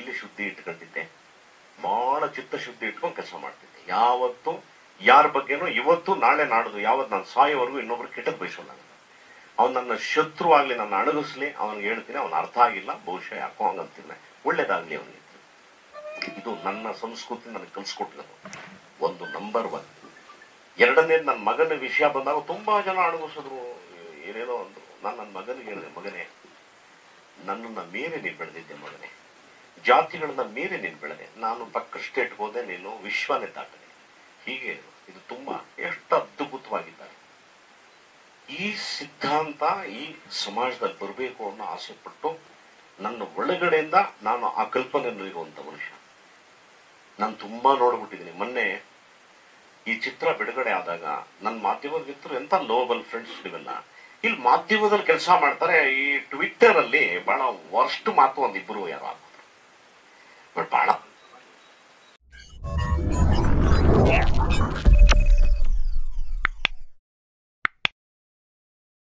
ಇಲ್ಲಿ ಶುದ್ಧಿ ಇಟ್ಕೊಂಡಿದ್ದೆ ಬಹಳ ಚಿತ್ತಶುದ್ಧಿ ಇಟ್ಕೊಂಡು ಕೆಲಸ ಮಾಡ್ತಿದ್ದೆ ಯಾವತ್ತು ಯಾರ ಬಗ್ಗೆನೂ ಇವತ್ತು ನಾಳೆ ನಾಡುದು ಯಾವತ್ತು ನಾನು ಸಾಯೋವರೆಗೂ ಇನ್ನೊಬ್ರು ಕೆಟ್ಟದ್ ಬಯಸೋಲ್ಲ ನಾನು ಅವ್ನು ನನ್ನ ಶತ್ರು ಆಗ್ಲಿ ನನ್ನ ಅಣಗಿಸ್ಲಿ ಅವನಿಗೆ ಹೇಳ್ತೀನಿ ಅವನ ಅರ್ಥ ಆಗಿಲ್ಲ ಬಹುಶಃ ಯಾಕೋ ಹಂಗಂತೀನಿ ಒಳ್ಳೇದಾಗ್ಲಿ ಅವನಿಗೆ ಇದು ನನ್ನ ಸಂಸ್ಕೃತಿ ನನಗೆ ಕಲ್ಸ್ಕೊಟ್ಟಿರೋದು ಒಂದು ನಂಬರ್ ಒನ್ ಎರಡನೇ ನನ್ನ ಮಗನ ವಿಷಯ ಬಂದಾಗ ತುಂಬಾ ಜನ ಅಣಗಿಸಿದ್ರು ಏನೇನೋ ಅಂದ್ರು ನಾನು ನನ್ನ ಮಗನಿಗೆ ಹೇಳಿದೆ ಮಗನೇ ನನ್ನನ್ನ ಮೀರಿ ನೀನು ಬೆಳೆದಿದ್ದೆ ಮಗನೇ ಜಾತಿಗಳನ್ನ ಮೀರಿ ನೀನು ಬೆಳೆದೆ ನಾನು ಪಕ್ಕ ಸ್ಟೇಟ್ಗೆ ಹೋದೆ ನೀನು ವಿಶ್ವನೇ ದಾಟಿದೆ ಹೀಗೆ ಇದು ತುಂಬಾ ಎಷ್ಟು ಅದ್ಭುತವಾಗಿದ್ದಾರೆ ಈ ಸಿದ್ಧಾಂತ ಈ ಸಮಾಜದಲ್ಲಿ ಬರಬೇಕು ಅನ್ನೋ ಆಸೆ ಪಟ್ಟು ನನ್ನ ಒಳಗಡೆಯಿಂದ ನಾನು ಆ ಕಲ್ಪನೆಯನ್ನು ಇರುವಂತ ಮನುಷ್ಯ ನಾನು ತುಂಬಾ ನೋಡ್ಬಿಟ್ಟಿದ್ದೀನಿ ಮೊನ್ನೆ ಈ ಚಿತ್ರ ಬಿಡುಗಡೆ ಆದಾಗ ನನ್ನ ಮಾಧ್ಯಮದ ಮಿತ್ರರು ಎಂತ ಲೋಬಲ್ ಫ್ರೆಂಡ್ಸ್ ನೀವೆಲ್ಲ ಇಲ್ಲಿ ಮಾಧ್ಯಮದಲ್ಲಿ ಕೆಲಸ ಮಾಡ್ತಾರೆ ಈ ಟ್ವಿಟ್ಟರ್ ಅಲ್ಲಿ ಬಹಳ ವರ್ಸ್ಟ್ ಮಾತು ಒಂದಿಬ್ರು ಯಾರು ಹಾಕಿದ್ರು ಬಟ್ ಬಹಳ